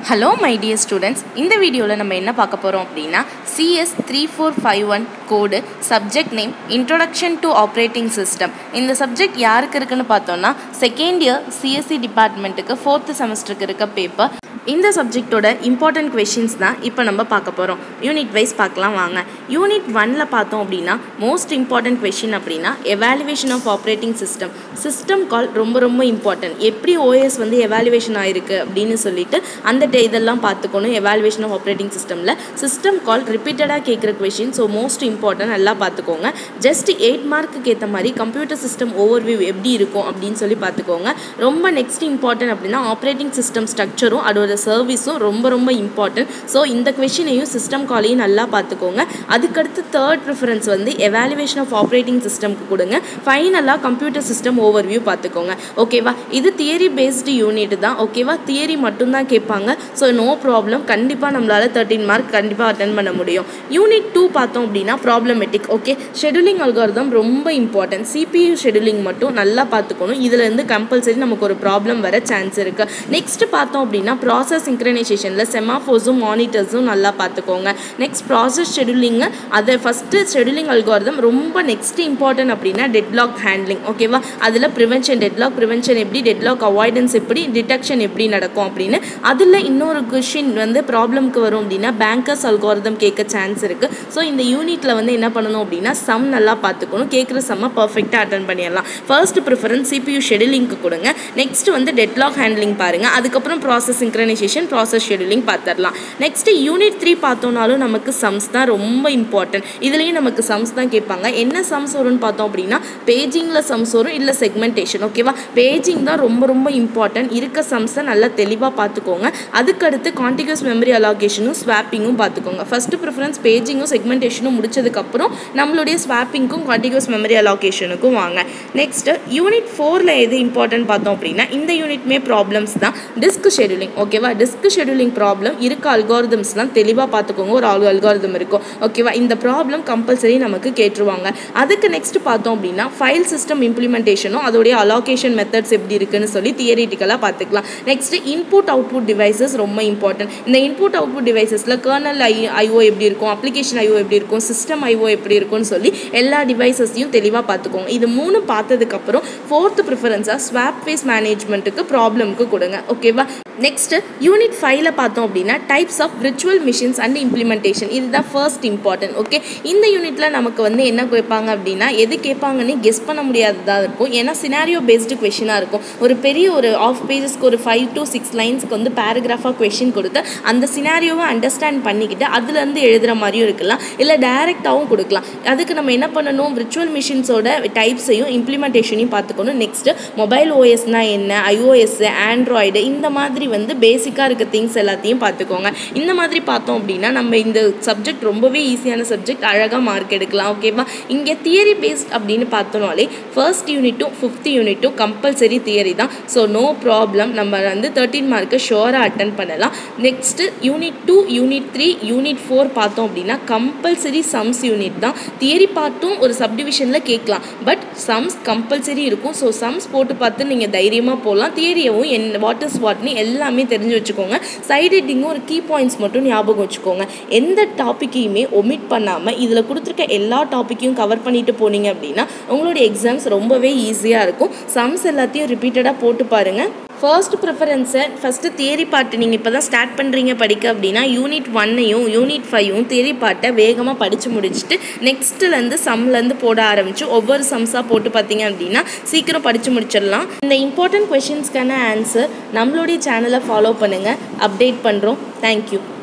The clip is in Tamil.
ஹலோ மை டியர் ஸ்டூடெண்ட்ஸ் இந்த வீடியோவில் நம்ம என்ன பார்க்க போகிறோம் அப்படின்னா CS three four five one code subject name introduction to operating system இந்த சப்ஜெக்ட் யாருக்கு இருக்குன்னு பார்த்தோம்னா செகண்ட் இயர் சிஎஸ்சி டிபார்ட்மெண்ட்டுக்கு ஃபோர்த்து செமஸ்டருக்கு இருக்க பேப்பர் இந்த சப்ஜெக்டோட இம்பார்ட்டன்ட் கொஷின்ஸ் தான் இப்போ நம்ம பார்க்க போகிறோம் யூனிட் வைஸ் பார்க்கலாம் வாங்க யூனிட் ஒனில் பார்த்தோம் அப்படின்னா மோஸ்ட் இம்பார்ட்டன்ட் கொஷின் அப்படின்னா evaluation of operating system system call ரொம்ப ரொம்ப இம்பார்ட்டன்ட் எப்படி ஓஎஸ் வந்து எவாலுவேஷன் ஆயிருக்கு அப்படின்னு சொல்லிட்டு அந்த டே இதெல்லாம் பார்த்துக்கணும் எவாலுவேஷன் ஆஃப் ஆப்ரேட்டிங் சிஸ்டமில் சிஸ்டம் கால் ரிப்பீட்டடாக கேட்குற கொஷின் ஸோ மோஸ்ட் இம்பார்ட்டன்ட் நல்லா பார்த்துக்கோங்க ஜஸ்ட் எயிட் மார்க்குக்கு ஏற்ற மாதிரி கம்ப்யூட்டர் சிஸ்டம் ஓவர்வியூ எப்படி இருக்கும் அப்படின்னு சொல்லி பார்த்துக்கோங்க ரொம்ப நெக்ஸ்ட் இம்பார்ட்டன்ட் அப்படின்னா ஆப்ரேட்டிங் சிஸ்டம் ஸ்ட்ரக்சரும் அதோட சர்வீஸும் ரொம்ப ரொம்ப இம்பார்ட்டன்ட் ஸோ இந்த கொஷினையும் சிஸ்டம் காலையும் நல்லா பார்த்துக்கோங்க அதுக்கடுத்து தேர்ட் ப்ரிஃபரன்ஸ் வந்து எவாலுவேஷன் ஆஃப் ஆப்ரேட்டிங் சிஸ்டம்க்கு கொடுங்க ஃபைனலாக கம்ப்யூட்டர் சிஸ்டம் ஓவர்வியூ பார்த்துக்கோங்க ஓகேவா இது தியரி பேஸ்டு யூனிட் தான் ஓகேவா தியரி மட்டும்தான் கேட்பாங்க ஸோ நோ ப்ராப்ளம் கண்டிப்பாக நம்மளால் தேர்ட்டின் மார்க் கண்டிப்பாக அட்டன் பண்ண முடியும் யூனிட் டூ பார்த்தோம் அப்படின்னா ப்ராப்ளமெட்டிக் ஓகே ஷெடியூலிங் அல்காரிதம் ரொம்ப இம்பார்ட்டன்ட் சிபியு ஷெடியூலிங் மட்டும் நல்லா பார்த்துக்கணும் இதுலேருந்து கம்பல்சரி நமக்கு ஒரு ப்ராப்ளம் வர சான்ஸ் இருக்குது நெக்ஸ்ட் பார்த்தோம் அப்படின்னா ப்ராசஸ் சிங்க்ரனைசேஷனில் செமாஃபோஸும் மானிட்டர்ஸும் நல்லா பார்த்துக்கோங்க நெக்ஸ்ட் ப்ராசஸ் ஷெடியூலிங்கு அதை ஃபஸ்ட்டு ஷெடியூலிங் அல்காரிதம் ரொம்ப நெக்ஸ்ட் இம்பார்ட்டன்ட் அப்படின்னா டெட்லாக் ஹேண்ட்லிங் ஓகேவா அதில் ப்ரிவென்ஷன் டெட்லாக் ப்ரிவென்ஷன் எப்படி டெட்லாக் அவாய்டன்ஸ் எப்படி டிடெக்ஷன் எப்படி நடக்கும் அப்படின்னு அதில் இன்னொரு கொஷின் வந்து ப்ராப்ளம்க்கு வரும் அப்படின்னா பேங்கர்ஸ் அல்காரிதம் கேட்க சான்ஸ் இருக்குது ஸோ இந்த யூனிட்டில் வந்து என்ன பண்ணணும் அப்படின்னா சம் நல்லா பார்த்துக்கணும் கேட்குற சம்மை பர்ஃபெக்டாக அட்டன் பண்ணிடலாம் ஃபர்ஸ்ட் ப்ரிஃபரன்ஸ் சிபியூ ஷெடியூலிங்க்கு கொடுங்க நெக்ஸ்ட் வந்து டெட்லாக் ஹேண்ட்லிங் பாருங்கள் அதுக்கப்புறம் ப்ராசஸ் சிங்க்ரனைசேஷன் ப்ராசஸ் ஷெடியூலிங் பார்த்துடலாம் நெக்ஸ்ட் யூனிட் த்ரீ பார்த்தோம்னாலும் நமக்கு சம்ஸ் தான் ரொம்ப இம்பார்ட்டன்ட் இதுலேயும் நமக்கு சம்ஸ் தான் கேட்பாங்க என்ன சம்ஸ் வரும்னு பார்த்தோம் அப்படின்னா பேஜிங்கில் சம்ஸ் வரும் இல்லை செக்மெண்டேஷன் ஓகேவா பேஜிங் தான் ரொம்ப ரொம்ப இம்பார்ட்டன்ட் இருக்க சம்ஸை நல்லா தெளிவாக பார்த்துக்கோங்க அதுக்கடுத்து கான்டிகஸ் மெமரி அலாகேஷனும் ஸ்வாப்பிங்கும் பார்த்துக்கோங்க ஃபஸ்ட்டு ப்ரிஃபரன்ஸ் பேஜிங்கும் செக்மெண்டேஷனும் முடிச்சதுக்கப்புறம் நம்மளுடைய ஸ்வாப்பிங்க்கும் கான்டிகஸ் மெமரி அலாகேஷனுக்கும் வாங்க நெக்ஸ்ட் யூனிட் ஃபோரில் எது இம்பார்ட்டன்ட் பார்த்தோம் அப்படின்னா இந்த யூனிட்மே ப்ராப்ளம்ஸ் தான் டிஸ்க் ஷெடியூலிங் ஓகேவா டிஸ்க் ஷெடியூலிங் ப்ராப்ளம் இருக்க அல்காரிதம்ஸ்லாம் தெளிவாக பார்த்துக்கோங்க ஒரு ஆல் அல்காரிதம் இருக்கும் ஓகேவா இந்த ப்ராப்ளம் கம்பல்சரி நமக்கு கேட்டுருவாங்க அதுக்கு நெக்ஸ்ட் பார்த்தோம் அப்படின்னா ஃபைல் சிஸ்டம் இம்ப்ளிமெண்டேஷனும் அதோடைய அலாகேஷன் மெத்தட்ஸ் எப்படி இருக்குன்னு சொல்லி தியரிட்டிக்கலாக பார்த்துக்கலாம் நெக்ஸ்ட் இன்புட் அவுட்புட் டிவைசஸ் ரொம்ப இம்பார்ட்டன்ட் இந்த இன்புட் அவுட்புட் டிவைசஸில் கர்னல் ஐ ஐஓ எப்படி இருக்கும் அப்ளிகேஷன் ஐஓ எப்படி இருக்கும் சிஸ்டம் ஐஓ எப்படி இருக்கும்னு சொல்லி எல்லா டிவைசஸையும் தெளிவாக பார்த்துக்கோங்க இது மூணு பார்த்ததுக்கப்புறம் ஃபோர்த் ப்ரிஃபரன்ஸாக ஸ்வாப் ஃபேஸ் மேனேஜ்மெண்ட்டுக்கு ப்ராப்ளம்க்கு கொடுங்க ஓகேவா நெக்ஸ்ட் யூனிட் ஃபைவ்ல பார்த்தோம் அப்படின்னா types of virtual machines and implementation இதுதான் ஃபர்ஸ்ட் இம்பார்ட்டன்ட் ஓகே இந்த யூனிட்ல நமக்கு வந்து என்ன கேட்பாங்க அப்படின்னா எது கேட்பாங்கன்னு கெஸ் பண்ண முடியாததாக இருக்கும் ஏன்னா சினாரியோ பேஸ்டு கொஷினாக இருக்கும் ஒரு பெரிய ஒரு ஆஃப் பேஜஸ்க்கு ஒரு ஃபைவ் டு சிக்ஸ் லைன்ஸ்க்கு வந்து பேராகிராஃபாக கொஷின் கொடுத்து அந்த சினாரியோவை அண்டர்ஸ்டாண்ட் பண்ணிக்கிட்டு அதுலேருந்து எழுதுகிற மாதிரியும் இருக்கலாம் இல்லை டைரெக்டாகவும் கொடுக்கலாம் அதுக்கு நம்ம என்ன பண்ணணும் விர்ச்சுவல் மிஷின்ஸோட டைப்ஸையும் இம்ப்ளிமெண்டேஷனையும் பார்த்துக்கணும் நெக்ஸ்ட்டு மொபைல் ஓஎஸ்னால் என்ன ஐஓஎஸ் ஆண்ட்ராய்டு இந்த மாதிரி வந்து பேசிக்காக இருக்க திங்ஸ் எல்லாத்தையும் பார்த்துக்கோங்க இந்த மாதிரி பார்த்தோம் அப்படின்னா நம்ம இந்த சப்ஜெக்ட் ரொம்பவே ஈஸியான சப்ஜெக்ட் அழகாக மார்க் எடுக்கலாம் ஓகேவா இங்கே தியரி பேஸ்ட் அப்படின்னு பார்த்தோம்னாலே ஃபர்ஸ்ட் யூனிட்டும் ஃபிஃப்த் யூனிட்டும் கம்பல்சரி தியரி தான் ஸோ நோ ப்ராப்ளம் நம்ம வந்து தேர்ட்டின் மார்க்கு ஷோராக அட்டன் பண்ணலாம் next unit two unit three unit four பார்த்தோம் அப்படின்னா கம்பல்சரி சம்ஸ் யூனிட் தான் தியரி பார்த்தும் ஒரு சப்டிவிஷனில் கேட்கலாம் பட் சம்ஸ் கம்பல்சரி இருக்கும் ஸோ சம்ஸ் போட்டு பார்த்து நீங்கள் தைரியமாக போகலாம் தியரியவும் என் வாட் இஸ் வாட்னு எல்லாமே தெரிஞ்சு வச்சுக்கோங்க சைட் ஹெட்டிங்கும் ஒரு கீ பாயிண்ட்ஸ் மட்டும் ஞாபகம் வச்சுக்கோங்க எந்த டாப்பிக்கையுமே ஒமிட் பண்ணாமல் இதில் கொடுத்துருக்க எல்லா டாப்பிக்கையும் கவர் பண்ணிட்டு போனீங்க அப்படின்னா உங்களுடைய எக்ஸாம்ஸ் ரொம்பவே ஈஸியாக இருக்கும் சம்ஸ் எல்லாத்தையும் ரிப்பீட்டடாக போட்டு பாருங்கள் ஃபர்ஸ்ட் ப்ரிஃபரன்ஸை ஃபஸ்ட்டு தியரி பாட்டு நீங்கள் இப்போ தான் ஸ்டார்ட் பண்ணுறீங்க படிக்க அப்படின்னா யூனிட் ஒன்னையும் யூனிட் ஃபைவும் தியரி பாட்டை வேகமாக படித்து முடிச்சுட்டு நெக்ஸ்ட்லேருந்து சம்லேருந்து போட ஆரம்பித்து ஒவ்வொரு சம்ஸாக போட்டு பார்த்தீங்க அப்படின்னா சீக்கிரம் படித்து முடிச்சிடலாம் இந்த இம்பார்ட்டன்ட் கொஷின்ஸ்க்கான ஆன்சர் நம்மளுடைய சேனலை ஃபாலோ பண்ணுங்கள் அப்டேட் பண்ணுறோம் தேங்க்யூ